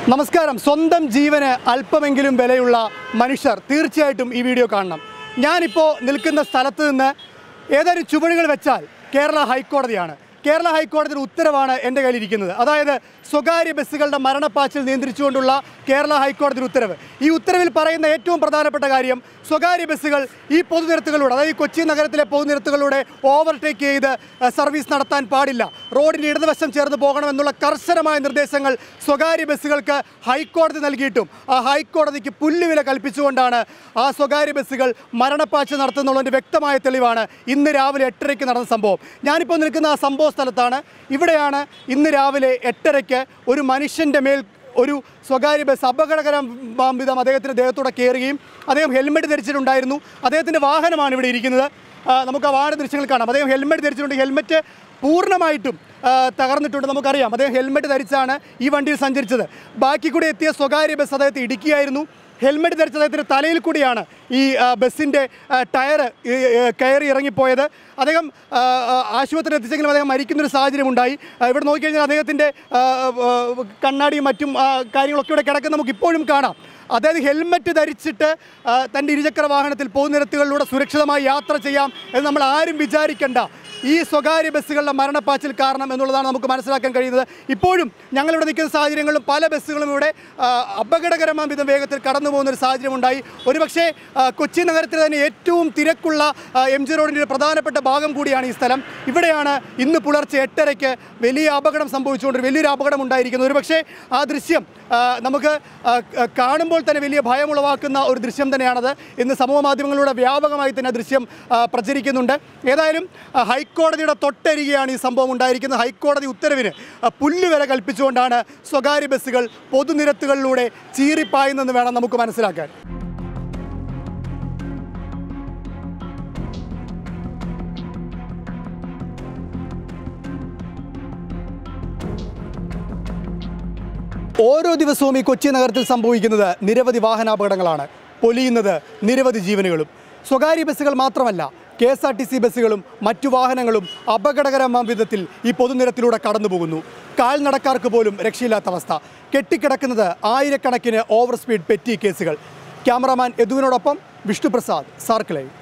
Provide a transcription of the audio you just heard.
നമസ്കാരം സ്വന്തം ജീവന് അല്പമെങ്കിലും വിലയുള്ള മനുഷ്യർ തീർച്ചയായിട്ടും ഈ വീഡിയോ കാണണം ഞാനിപ്പോൾ നിൽക്കുന്ന സ്ഥലത്ത് നിന്ന് ഏതാനും ചുവടുകൾ വെച്ചാൽ കേരള ഹൈക്കോടതിയാണ് കേരള ഹൈക്കോടതിയുടെ ഉത്തരവാണ് എൻ്റെ കയ്യിലിരിക്കുന്നത് അതായത് സ്വകാര്യ ബസ്സുകളുടെ മരണപ്പാച്ചിൽ നിയന്ത്രിച്ചുകൊണ്ടുള്ള കേരള ഹൈക്കോടതിയുടെ ഉത്തരവ് ഈ ഉത്തരവിൽ പറയുന്ന ഏറ്റവും പ്രധാനപ്പെട്ട കാര്യം സ്വകാര്യ ബസ്സുകൾ ഈ പൊതുനിരത്തുകളിലൂടെ അതായത് ഈ കൊച്ചി നഗരത്തിലെ പൊതുനിരത്തുകളിലൂടെ ഓവർടേക്ക് ചെയ്ത് അഹ്, സർവീസ് നടത്താൻ പാടില്ല റോഡിൻ്റെ ഇടതുവശം ചേർന്ന് പോകണമെന്നുള്ള കർശനമായ നിർദ്ദേശങ്ങൾ സ്വകാര്യ ബസ്സുകൾക്ക് ഹൈക്കോടതി നൽകിയിട്ടും ആ ഹൈക്കോടതിക്ക് പുല്ലുവില കൽപ്പിച്ചുകൊണ്ടാണ് ആ സ്വകാര്യ ബസ്സുകൾ മരണപ്പാച്ചിൽ നടത്തുന്നുള്ളതിൻ്റെ വ്യക്തമായ തെളിവാണ് ഇന്ന് രാവിലെ എട്ടരയ്ക്ക് നടന്ന സംഭവം ഞാനിപ്പോൾ നിൽക്കുന്ന ആ സംഭവ സ്ഥലത്താണ് ഇവിടെയാണ് ഇന്ന് രാവിലെ എട്ടരയ്ക്ക് ഒരു മനുഷ്യൻ്റെ മേൽ ഒരു സ്വകാര്യ ബസ് അപകടകരം വിധം അദ്ദേഹത്തിൻ്റെ ദേഹത്തൂടെ കയറുകയും അദ്ദേഹം ഹെൽമെറ്റ് ധരിച്ചിട്ടുണ്ടായിരുന്നു അദ്ദേഹത്തിൻ്റെ വാഹനമാണ് ഇവിടെ ഇരിക്കുന്നത് ആ, നമുക്ക് ആ വാഹന ദൃശ്യങ്ങൾ കാണാം അദ്ദേഹം ഹെൽമെറ്റ് ധരിച്ചിട്ടുണ്ട് ഹെൽമെറ്റ് പൂർണ്ണമായിട്ടും ആ, തകർന്നിട്ടുണ്ട് നമുക്കറിയാം അദ്ദേഹം ഹെൽമെറ്റ് ധരിച്ചാണ് ഈ വണ്ടിയിൽ സഞ്ചരിച്ചത് ബാക്കി കൂടി എത്തിയ സ്വകാര്യ ബസ് അദ്ദേഹത്തെ ഇടിക്കുകയായിരുന്നു ഹെൽമെറ്റ് ധരിച്ച അദ്ദേഹത്തിൻ്റെ തലയിൽ കൂടിയാണ് ഈ ആ, ബസ്സിൻ്റെ ആ, ടയർ ഈ, ഏ, കയറി ഇറങ്ങിപ്പോയത് അദ്ദേഹം ആ, ആ, ആശുപത്രിയിൽ എത്തിച്ചെങ്കിലും അദ്ദേഹം മരിക്കുന്നൊരു സാഹചര്യം ഉണ്ടായി ആ, ഇവിടെ നോക്കിക്കഴിഞ്ഞാൽ അദ്ദേഹത്തിൻ്റെ ആ, ആ, കണ്ണാടിയും മറ്റും ആ, കാര്യങ്ങളൊക്കെ ഇവിടെ കിടക്കുന്ന നമുക്ക് ഇപ്പോഴും കാണാം അതായത് ഹെൽമെറ്റ് ധരിച്ചിട്ട് ആ, തൻ്റെ ഇരുചക്ര വാഹനത്തിൽ പൊതുനിരത്തുകളിലൂടെ സുരക്ഷിതമായി യാത്ര ചെയ്യാം എന്ന് നമ്മൾ ആരും വിചാരിക്കേണ്ട ഈ സ്വകാര്യ ബസ്സുകളുടെ മരണപ്പാച്ചിൽ കാരണം എന്നുള്ളതാണ് നമുക്ക് മനസ്സിലാക്കാൻ കഴിയുന്നത് ഇപ്പോഴും ഞങ്ങളിവിടെ നിൽക്കുന്ന സാഹചര്യങ്ങളിലും പല ബസ്സുകളും ഇവിടെ ആ, അപകടകരമായ വിധം വേഗത്തിൽ കടന്നു പോകുന്ന ഒരു സാഹചര്യം ഉണ്ടായി ഒരുപക്ഷെ ആ, കൊച്ചി നഗരത്തിൽ തന്നെ ഏറ്റവും തിരക്കുള്ള ആ, എം ജി റോഡിൻ്റെ ഒരു പ്രധാനപ്പെട്ട ഭാഗം കൂടിയാണ് ഈ സ്ഥലം ഇവിടെയാണ് ഇന്ന് പുലർച്ചെ എട്ടരയ്ക്ക് വലിയ അപകടം സംഭവിച്ചുകൊണ്ട് വലിയൊരു അപകടം ഉണ്ടായിരിക്കുന്നത് ഒരുപക്ഷെ ആ ദൃശ്യം ആ, നമുക്ക് ആ, ആ, കാണുമ്പോൾ തന്നെ വലിയ ഭയമുളവാക്കുന്ന ഒരു ദൃശ്യം തന്നെയാണത് ഇന്ന് സമൂഹ മാധ്യമങ്ങളിലൂടെ വ്യാപകമായി തന്നെ ആ ദൃശ്യം ആ, പ്രചരിക്കുന്നുണ്ട് ഏതായാലും ആ, ഹൈക്കോടതിയുടെ തൊട്ടരികെയാണ് ഈ സംഭവം ഉണ്ടായിരിക്കുന്നത് ഹൈക്കോടതി ഉത്തരവിന് ആ, പുല്ലുവില കൽപ്പിച്ചുകൊണ്ടാണ് സ്വകാര്യ ബസ്സുകൾ പൊതുനിരത്തുകളിലൂടെ ചീറിപ്പായുന്നതെന്ന് വേണം നമുക്ക് മനസ്സിലാക്കാൻ ഓരോ ദിവസവും ഈ കൊച്ചി നഗരത്തിൽ സംഭവിക്കുന്നത് നിരവധി വാഹനാപകടങ്ങളാണ് പൊലിയുന്നത് നിരവധി ജീവനുകളും സ്വകാര്യ ബസ്സുകൾ മാത്രമല്ല K S R T C ബസ്സുകളും മറ്റു വാഹനങ്ങളും അപകടകരമായ വിധത്തിൽ ഈ പൊതുനിരത്തിലൂടെ കടന്നു പോകുന്നു കാൽനടക്കാർക്ക് പോലും രക്ഷയില്ലാത്ത അവസ്ഥ കെട്ടിക്കിടക്കുന്നത് ആയിരക്കണക്കിന് ഓവർ സ്പീഡ് പെറ്റി കേസുകൾ ക്യാമറാമാൻ യദുവിനോടൊപ്പം വിഷ്ണുപ്രസാദ് സാർക്കിളൈ